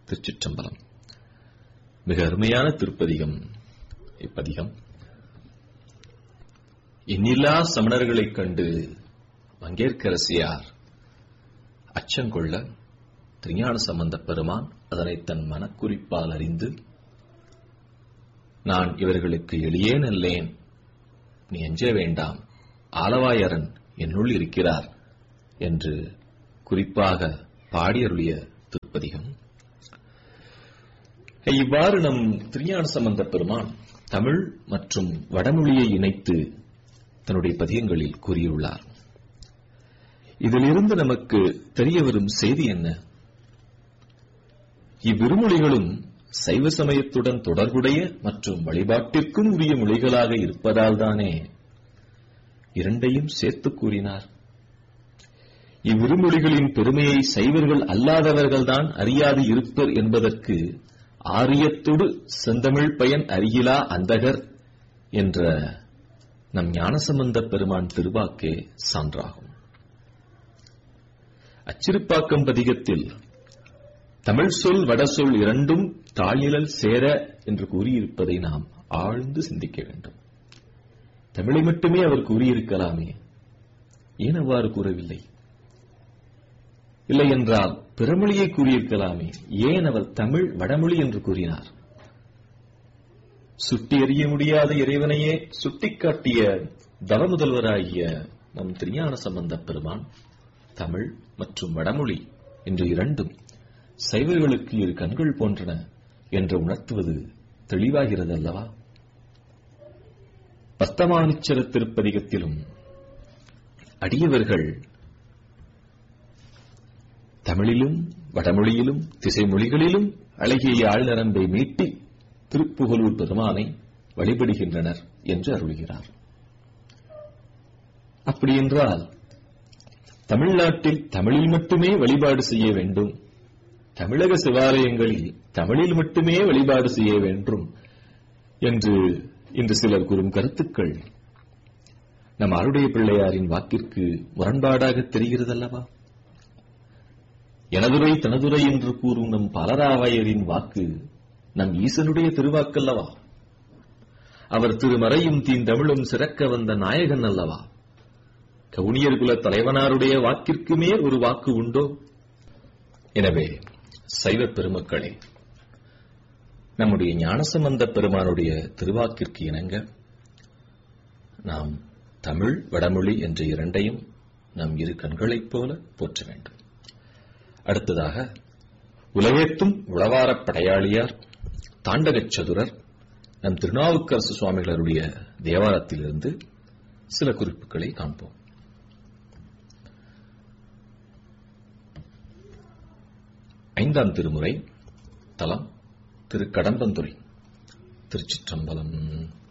திருச்சிற்றம்பலம் மிக அருமையான திருப்பதிகம் இப்பதிகம் எண்ணில்லா சமணர்களைக் கண்டு மங்கேற்கரசியார் அச்சங்கொள்ள திருஞான சம்பந்தப் பெருமான் அதனை தன் மனக்குறிப்பால் அறிந்து நான் இவர்களுக்கு எளியேன் அல்லேன் நீ எஞ்ச வேண்டாம் ஆலவாயரன் என்னுள் இருக்கிறார் என்று குறிப்பாக பாடியருளிய திருப்பதிகம் இவ்வாறு நம் திருஞான சம்பந்த பெருமான் தமிழ் மற்றும் வடமொழியை இணைத்து தன்னுடைய பதியங்களில் கூறியுள்ளார் இதிலிருந்து நமக்கு தெரிய வரும் செய்தி என்ன இவ்விருமொழிகளும் சைவ சமயத்துடன் தொடர்புடைய மற்றும் வழிபாட்டிற்கும் உரிய மொழிகளாக இருப்பதால் தானே இரண்டையும் சேர்த்து கூறினார் இவ்விருமொழிகளின் பெருமையை சைவர்கள் அல்லாதவர்கள்தான் அறியாது இருப்பர் என்பதற்கு ஆரியத்தொடு செந்தமிழ் பயன் அருகிலா அந்தகர் என்ற நம் ஞானசம்பந்த பெருமான் திருவாக்கே சான்றாகும் அச்சிறுப்பாக்கம் பதிகத்தில் தமிழ் சொல் வட சொல் இரண்டும் தாழிழல் சேர என்று கூறியிருப்பதை நாம் ஆழ்ந்து சிந்திக்க வேண்டும் தமிழை மட்டுமே அவர் கூறியிருக்கலாமே ஏன் அவ்வாறு கூறவில்லை இல்லை என்றால் பிறமொழியை கூறியிருக்கலாமே ஏன் அவர் தமிழ் வடமொழி என்று கூறினார் சுட்டி எறிய முடியாத இறைவனையே சுட்டிக்காட்டிய தவமுதல்வராகிய நம் திருஞான சம்பந்த பெருமான் தமிழ் மற்றும் வடமொழி என்று இரண்டும் சைவர்களுக்கு இரு கண்கள் போன்றன என்று உணர்த்துவது தெளிவாகிறது அல்லவா பத்தமானிச்சர திருப்பதிகத்திலும் அடியவர்கள் தமிழிலும் வடமொழியிலும் திசை மொழிகளிலும் அழகிய ஆழ்நரம்பை மீட்டி திருப்புகலூர் பெருமானை வழிபடுகின்றனர் என்று அருள்கிறார் அப்படியென்றால் தமிழ்நாட்டில் தமிழில் மட்டுமே வழிபாடு செய்ய வேண்டும் தமிழக சிவாலயங்களில் தமிழில் மட்டுமே வழிபாடு செய்ய வேண்டும் என்று இன்று சிலர் கூறும் கருத்துக்கள் நம் அருடைய பிள்ளையாரின் வாக்கிற்கு முரண்பாடாக தெரிகிறதல்லவா எனதுரை தனதுரை என்று கூறும் நம் பலராவாயரின் வாக்கு நம் ஈசனுடைய திருவாக்கல்லவா அவர் திருமறையும் தீந்தமிழும் சிறக்க வந்த நாயகன் அல்லவா கவுனியர் குல தலைவனாருடைய வாக்கிற்கு மேல் ஒரு வாக்கு உண்டோ எனவே சைவ பெருமக்களே நம்முடைய ஞானசம்பந்த பெருமானுடைய திருவாக்கிற்கு இணங்க நாம் தமிழ் வடமொழி என்ற இரண்டையும் நம் இரு கண்களைப் போல போற்ற வேண்டும் அடுத்ததாக உலகேத்தும் உளவாரப் படையாளியார் தாண்டகச் சதுரர் நம் திருநாவுக்கரசு சுவாமிகளுடைய தேவாரத்திலிருந்து சில குறிப்புகளை காண்போம் ஐந்தாம் திருமுறை தலம் திரு கடம்பந்துறை திருச்சிற்றம்பலம்